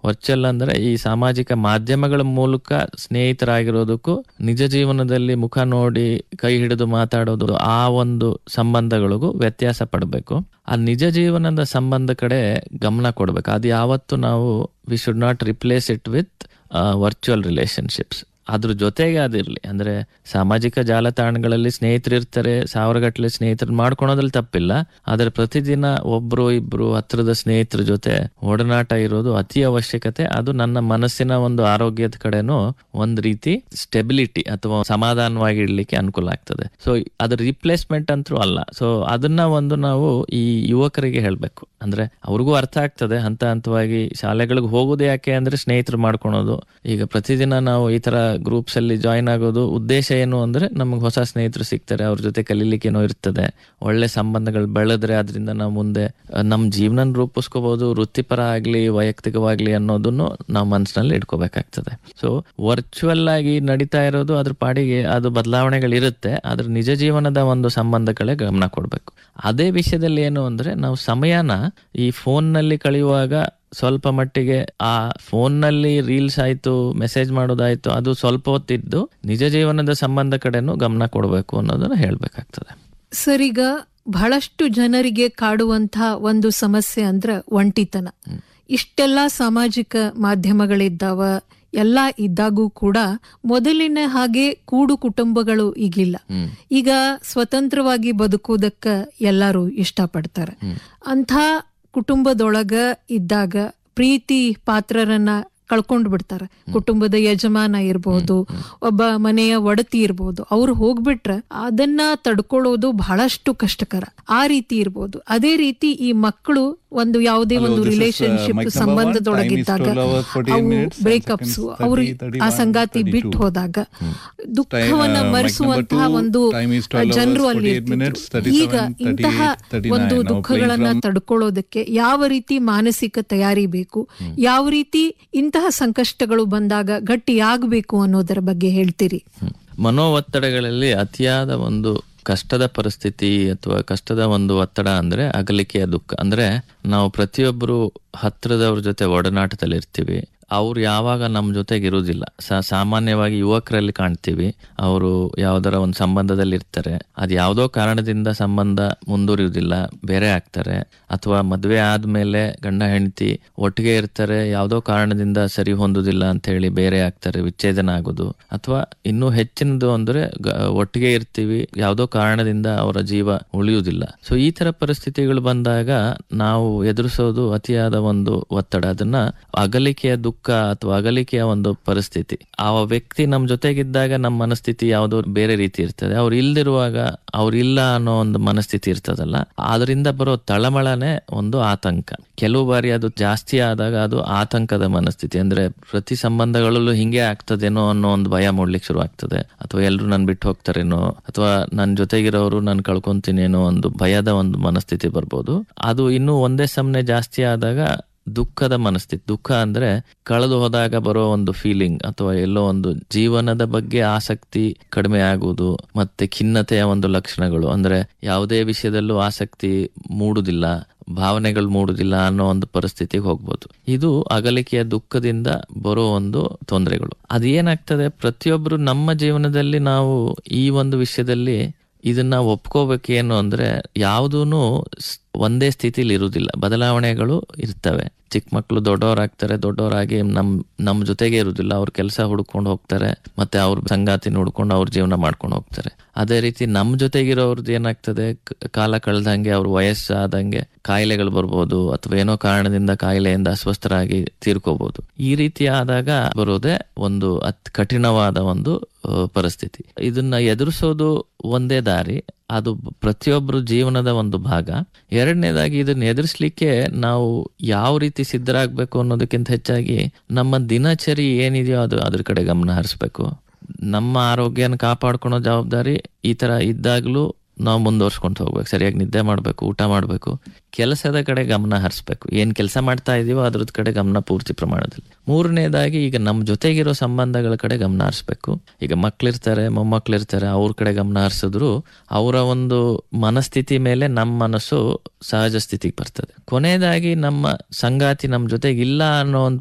Virtual ಅಂದ್ರೆ ಈ ಸಾಮಾಜಿಕ ಮಾಧ್ಯಮಗಳ ಮೂಲಕ ಸ್ನೇಹಿತರಾಗಿರೋದಕ್ಕೂ ನಿಜ ಜೀವನದಲ್ಲಿ ಮುಖ ನೋಡಿ ಕೈ ಹಿಡಿದು ಮಾತಾಡೋದು ಆ ಒಂದು ಸಂಬಂಧಗಳಿಗೂ ವ್ಯತ್ಯಾಸ ಪಡಬೇಕು ಆ ನಿಜ ಜೀವನದ ಸಂಬಂಧ ಕಡೆ ಗಮನ ಕೊಡ್ಬೇಕು ಅದು ಯಾವತ್ತು ನಾವು we should not replace it with virtual relationships ಅದ್ರ ಜೊತೆಗೆ ಅದಿರ್ಲಿ ಅಂದ್ರೆ ಸಾಮಾಜಿಕ ಜಾಲತಾಣಗಳಲ್ಲಿ ಸ್ನೇಹಿತರು ಇರ್ತಾರೆ ಸಾವಿರಗಟ್ಟಲೆ ಸ್ನೇಹಿತರು ಮಾಡ್ಕೊಳೋದ್ರಲ್ಲಿ ತಪ್ಪಿಲ್ಲ ಆದ್ರೆ ಪ್ರತಿದಿನ ಒಬ್ರು ಇಬ್ರು ಹತ್ರದ ಸ್ನೇಹಿತರ ಜೊತೆ ಒಡನಾಟ ಇರೋದು ಅತಿ ಅವಶ್ಯಕತೆ ಅದು ನನ್ನ ಮನಸ್ಸಿನ ಒಂದು ಆರೋಗ್ಯದ ಕಡೆನೂ ಒಂದ್ ರೀತಿ ಸ್ಟೆಬಿಲಿಟಿ ಅಥವಾ ಸಮಾಧಾನವಾಗಿ ಇಡ್ಲಿಕ್ಕೆ ಅನುಕೂಲ ಆಗ್ತದೆ ಸೊ ಅದ್ರ ರಿಪ್ಲೇಸ್ಮೆಂಟ್ ಅಂತೂ ಅಲ್ಲ ಸೊ ಅದನ್ನ ಒಂದು ನಾವು ಈ ಯುವಕರಿಗೆ ಹೇಳ್ಬೇಕು ಅಂದ್ರೆ ಅವ್ರಿಗೂ ಅರ್ಥ ಆಗ್ತದೆ ಹಂತ ಹಂತವಾಗಿ ಶಾಲೆಗಳಿಗೆ ಹೋಗೋದು ಯಾಕೆ ಅಂದ್ರೆ ಸ್ನೇಹಿತರು ಮಾಡ್ಕೊಳೋದು ಈಗ ಪ್ರತಿದಿನ ನಾವು ಈ ತರ ಗ್ರೂಪ್ಸ್ ಅಲ್ಲಿ ಜಾಯಿನ್ ಆಗೋದು ಉದ್ದೇಶ ಏನು ಅಂದ್ರೆ ನಮಗೆ ಹೊಸ ಸ್ನೇಹಿತರು ಸಿಗ್ತಾರೆ ಅವ್ರ ಜೊತೆ ಕಲೀಲಿಕ್ಕೆ ಏನೋ ಇರ್ತದೆ ಒಳ್ಳೆ ಸಂಬಂಧಗಳು ಬೆಳೆದ್ರೆ ಅದರಿಂದ ನಾವು ಮುಂದೆ ನಮ್ಮ ಜೀವನ ರೂಪಿಸ್ಕೋಬಹುದು ವೃತ್ತಿಪರ ಆಗ್ಲಿ ವೈಯಕ್ತಿಕವಾಗ್ಲಿ ಅನ್ನೋದನ್ನು ನಾವು ಮನಸ್ಸಿನಲ್ಲಿ ಇಟ್ಕೋಬೇಕಾಗ್ತದೆ ಸೊ ವರ್ಚುವಲ್ ಆಗಿ ನಡೀತಾ ಇರೋದು ಅದ್ರ ಪಾಡಿಗೆ ಅದು ಬದಲಾವಣೆಗಳಿರುತ್ತೆ ಅದ್ರ ನಿಜ ಜೀವನದ ಒಂದು ಸಂಬಂಧ ಕಡೆ ಗಮನ ಕೊಡ್ಬೇಕು ಅದೇ ವಿಷಯದಲ್ಲಿ ಏನು ಅಂದ್ರೆ ನಾವು ಸಮಯನ ಈ ಫೋನ್ ನಲ್ಲಿ ಕಳೆಯುವಾಗ ಸ್ವಲ್ಪ ಮಟ್ಟಿಗೆ ಆ ಫೋನ್ ನಲ್ಲಿ ರೀಲ್ಸ್ ಆಯ್ತು ಮೆಸೇಜ್ ಮಾಡೋದಾಯ್ತು ಅದು ಸ್ವಲ್ಪ ಹೊತ್ತಿದ್ದು ನಿಜ ಜೀವನದ ಸಂಬಂಧ ಕಡೆನೂ ಗಮನ ಕೊಡಬೇಕು ಅನ್ನೋದನ್ನ ಹೇಳ್ಬೇಕಾಗ್ತದೆ ಸರ್ ಈಗ ಬಹಳಷ್ಟು ಜನರಿಗೆ ಕಾಡುವಂತಹ ಒಂದು ಸಮಸ್ಯೆ ಅಂದ್ರ ಒಂಟಿತನ ಇಷ್ಟೆಲ್ಲ ಸಾಮಾಜಿಕ ಮಾಧ್ಯಮಗಳಿದ್ದಾವ ಎಲ್ಲ ಇದ್ದಾಗೂ ಕೂಡ ಮೊದಲಿನ ಹಾಗೆ ಕೂಡು ಕುಟುಂಬಗಳು ಈಗಿಲ್ಲ ಈಗ ಸ್ವತಂತ್ರವಾಗಿ ಬದುಕುವುದಕ್ಕ ಎಲ್ಲರೂ ಇಷ್ಟಪಡ್ತಾರೆ ಅಂಥ ಕುಟುಂಬದೊಳಗ ಇದ್ದಾಗ ಪ್ರೀತಿ ಪಾತ್ರರನ್ನ ಕಳ್ಕೊಂಡ್ ಬಿಡ್ತಾರೆ ಕುಟುಂಬದ ಯಜಮಾನ ಇರಬಹುದು ಒಬ್ಬ ಮನೆಯ ಒಡತಿ ಇರಬಹುದು ಅವ್ರು ಹೋಗ್ಬಿಟ್ರೆ ಅದನ್ನ ತಡ್ಕೊಳ್ಳೋದು ಬಹಳಷ್ಟು ಕಷ್ಟಕರ ಆ ರೀತಿ ಇರ್ಬೋದು ಅದೇ ರೀತಿ ಈ ಮಕ್ಕಳು ಒಂದು ಯಾವುದೇ ಒಂದು ರಿಲೇಶನ್ಶಿಪ್ ಸಂಬಂಧದೊಳಗಿದ್ದಾಗ ಅವು ಬ್ರೇಕಪ್ಸ್ ಅವರು ಆ ಸಂಗಾತಿ ಬಿಟ್ಟು ಹೋದಾಗ ದುಃಖವನ್ನ ಮರೆಸುವಂತಹ ಒಂದು ಜನರು ಅಲ್ಲಿ ಇರ್ತಿದ್ರು. ಈಗ ಇಂತಹ ಒಂದು ದುಃಖಗಳನ್ನ ತಡ್ಕೊಳ್ಳೋದಕ್ಕೆ ಯಾವ ರೀತಿ ಮಾನಸಿಕ ತಯಾರಿ ಬೇಕು ಯಾವ ರೀತಿ ಇಂತಹ ಸಂಕಷ್ಟಗಳು ಬಂದಾಗ ಗಟ್ಟಿಯಾಗಬೇಕು ಅನ್ನೋದರ ಬಗ್ಗೆ ಹೇಳ್ತೀರಿ ಮನೋ ಒತ್ತಡಗಳಲ್ಲಿ ಅತಿಯಾದ ಒಂದು ಕಷ್ಟದ ಪರಿಸ್ಥಿತಿ ಅಥವಾ ಕಷ್ಟದ ಒಂದು ಒತ್ತಡ ಅಂದ್ರೆ ಅಗಲಿಕೆಯ ದುಃಖ ಅಂದ್ರೆ ನಾವು ಪ್ರತಿಯೊಬ್ಬರು ಹತ್ರದವ್ರ ಜೊತೆ ಒಡನಾಟದಲ್ಲಿ ಇರ್ತೀವಿ ಅವ್ರು ಯಾವಾಗ ನಮ್ಮ ಜೊತೆಗೆ ಇರುವುದಿಲ್ಲ ಸಾಮಾನ್ಯವಾಗಿ ಯುವಕರಲ್ಲಿ ಕಾಣ್ತೀವಿ ಅವರು ಯಾವ್ದಾರ ಒಂದು ಸಂಬಂಧದಲ್ಲಿ ಇರ್ತಾರೆ ಅದು ಯಾವುದೋ ಕಾರಣದಿಂದ ಸಂಬಂಧ ಮುಂದುವರಿಯುವುದಿಲ್ಲ ಬೇರೆ ಆಗ್ತಾರೆ ಅಥವಾ ಮದುವೆ ಆದ್ಮೇಲೆ ಗಂಡ ಹೆಂಡತಿ ಒಟ್ಟಿಗೆ ಇರ್ತಾರೆ ಯಾವುದೋ ಕಾರಣದಿಂದ ಸರಿ ಹೊಂದುದಿಲ್ಲ ಅಂತ ಹೇಳಿ ಬೇರೆ ಆಗ್ತಾರೆ ವಿಚ್ಛೇದನ ಆಗೋದು ಅಥವಾ ಇನ್ನೂ ಹೆಚ್ಚಿನದು ಅಂದ್ರೆ ಗ- ಒಟ್ಟಿಗೆ ಇರ್ತೀವಿ ಯಾವುದೋ ಕಾರಣದಿಂದ ಅವರ ಜೀವ ಉಳಿಯುವುದಿಲ್ಲ ಸೊ ಈ ತರ ಪರಿಸ್ಥಿತಿಗಳು ಬಂದಾಗ ನಾವು ಎದುರಿಸೋದು ಅತಿಯಾದ ಒಂದು ಒತ್ತಡ ಅದನ್ನ ಅಗಲಿಕೆಯ ದುಃಖ ಅಥವಾ ಅಗಲಿಕೆಯ ಒಂದು ಪರಿಸ್ಥಿತಿ ಆ ವ್ಯಕ್ತಿ ನಮ್ ಜೊತೆಗಿದ್ದಾಗ ನಮ್ಮ ಮನಸ್ಥಿತಿ ಯಾವುದೋ ಬೇರೆ ರೀತಿ ಇರ್ತದೆ ಅವ್ರು ಇಲ್ದಿರುವಾಗ ಅವ್ರಿಲ್ಲ ಅನ್ನೋ ಒಂದು ಮನಸ್ಥಿತಿ ಇರ್ತದಲ್ಲ ಅದರಿಂದ ಬರೋ ತಳಮಳನೆ ಒಂದು ಆತಂಕ ಕೆಲವು ಬಾರಿ ಅದು ಜಾಸ್ತಿ ಆದಾಗ ಅದು ಆತಂಕದ ಮನಸ್ಥಿತಿ ಅಂದ್ರೆ ಪ್ರತಿ ಸಂಬಂಧಗಳಲ್ಲೂ ಹಿಂಗೆ ಆಗ್ತದೇನೋ ಅನ್ನೋ ಒಂದು ಭಯ ಮೂಡ್ಲಿಕ್ಕೆ ಶುರು ಆಗ್ತದೆ ಅಥವಾ ಎಲ್ರು ನನ್ ಬಿಟ್ಟು ಹೋಗ್ತಾರೇನೋ ಅಥವಾ ನನ್ ಜೊತೆಗಿರೋರು ನಾನು ಕಳ್ಕೊಂತೀನೇನೋ ಒಂದು ಭಯದ ಒಂದು ಮನಸ್ಥಿತಿ ಬರ್ಬೋದು ಅದು ಇನ್ನೂ ಒಂದೇ ಸಮನೆ ಜಾಸ್ತಿ ಆದಾಗ ದುಃಖದ ಮನಸ್ಥಿತಿ ದುಃಖ ಅಂದ್ರೆ ಕಳೆದು ಹೋದಾಗ ಬರೋ ಒಂದು ಫೀಲಿಂಗ್ ಅಥವಾ ಎಲ್ಲೋ ಒಂದು ಜೀವನದ ಬಗ್ಗೆ ಆಸಕ್ತಿ ಕಡಿಮೆ ಆಗುವುದು ಮತ್ತೆ ಖಿನ್ನತೆಯ ಒಂದು ಲಕ್ಷಣಗಳು ಅಂದ್ರೆ ಯಾವುದೇ ವಿಷಯದಲ್ಲೂ ಆಸಕ್ತಿ ಮೂಡುದಿಲ್ಲ ಭಾವನೆಗಳು ಮೂಡುದಿಲ್ಲ ಅನ್ನೋ ಒಂದು ಪರಿಸ್ಥಿತಿಗೆ ಹೋಗ್ಬೋದು ಇದು ಅಗಲಿಕೆಯ ದುಃಖದಿಂದ ಬರೋ ಒಂದು ತೊಂದರೆಗಳು ಅದೇನಾಗ್ತದೆ ಪ್ರತಿಯೊಬ್ರು ನಮ್ಮ ಜೀವನದಲ್ಲಿ ನಾವು ಈ ಒಂದು ವಿಷಯದಲ್ಲಿ ಇದನ್ನ ಒಪ್ಕೋಬೇಕೇನು ಅಂದ್ರೆ ಯಾವುದೂನು ಸ್- ಒಂದೇ ಸ್ಥಿತಿಲಿ ಇರುವುದಿಲ್ಲ ಬದಲಾವಣೆಗಳು ಇರ್ತವೆ ಚಿಕ್ಕ ಮಕ್ಕಳು ದೊಡ್ಡವರಾಗ್ತಾರೆ ದೊಡ್ಡವರಾಗಿ ನಮ್ ನಮ್ ಜೊತೆಗೆ ಇರುವುದಿಲ್ಲ ಅವ್ರ ಕೆಲಸ ಹುಡ್ಕೊಂಡು ಹೋಗ್ತಾರೆ ಮತ್ತೆ ಅವ್ರ ಸಂಗಾತಿನ ಹುಡ್ಕೊಂಡು ಅವ್ರ ಜೀವನ ಮಾಡ್ಕೊಂಡು ಹೋಗ್ತಾರೆ ಅದೇ ರೀತಿ ನಮ್ ಜೊತೆಗಿರೋರ್ದು ಏನಾಗ್ತದೆ ಕ- ಕಾಲ ಕಳೆದಂಗೆ ಅವ್ರ ವಯಸ್ಸಾದಂಗೆ ಕಾಯಿಲೆಗಳು ಬರ್ಬೋದು ಅಥವಾ ಏನೋ ಕಾರಣದಿಂದ ಕಾಯಿಲೆಯಿಂದ ಅಸ್ವಸ್ಥರಾಗಿ ತೀರ್ಕೋಬಹುದು ಈ ರೀತಿ ಆದಾಗ ಬರೋದೇ ಒಂದು ಅತ್ ಕಠಿಣವಾದ ಒಂದು ಆ, ಪರಿಸ್ಥಿತಿ ಇದನ್ನ ಎದುರಿಸೋದು ಒಂದೇ ದಾರಿ ಅದು ಪ್ರತಿಯೊಬ್ಬರು ಜೀವನದ ಒಂದು ಭಾಗ ಎರಡನೇದಾಗಿ ಇದನ್ನ ಎದುರಿಸ್ಲಿಕ್ಕೆ ನಾವು ಯಾವ ರೀತಿ ಸಿದ್ಧರಾಗಬೇಕು ಅನ್ನೋದಕ್ಕಿಂತ ಹೆಚ್ಚಾಗಿ ನಮ್ಮ ದಿನಚರಿ ಏನಿದೆಯೋ ಅದು ಅದ್ರ ಕಡೆ ಗಮನ ಹರಿಸ್ಬೇಕು ನಮ್ಮ ಆರೋಗ್ಯನ ಕಾಪಾಡ್ಕೊಳೋ ಜವಾಬ್ದಾರಿ ಈ ತರ ಇದ್ದಾಗ್ಲೂ ನಾವು ಮುಂದುವರ್ಸ್ಕೊಂತ ಹೋಗ್ಬೇಕು ಸರಿಯಾಗಿ ನಿದ್ದೆ ಮಾಡಬೇಕು ಊಟ ಮಾಡಬೇಕು ಕೆಲಸದ ಕಡೆ ಗಮನ ಹರಿಸ್ಬೇಕು ಏನ್ ಕೆಲಸ ಮಾಡ್ತಾ ಇದೀವೋ ಅದ್ರದ್ ಕಡೆ ಗಮನ ಪೂರ್ತಿ ಪ್ರಮಾಣದಲ್ಲಿ ಮೂರನೇದಾಗಿ ಈಗ ನಮ್ಮ ಜೊತೆಗಿರೋ ಸಂಬಂಧಗಳ ಕಡೆ ಗಮನ ಹರಿಸ್ಬೇಕು ಈಗ ಮಕ್ಳಿರ್ತಾರೆ ಮೊಮ್ಮಕ್ಳಿರ್ತಾರೆ ಅವ್ರ ಕಡೆ ಗಮನ ಹರಿಸಿದ್ರು ಅವರ ಒಂದು ಮನಸ್ಥಿತಿ ಮೇಲೆ ನಮ್ಮ ಮನಸ್ಸು ಸಹಜ ಸ್ಥಿತಿಗೆ ಬರ್ತದೆ ಕೊನೆಯದಾಗಿ ನಮ್ಮ ಸಂಗಾತಿ ನಮ್ಮ ಜೊತೆಗೆ ಇಲ್ಲ ಅನ್ನೋ ಒಂದು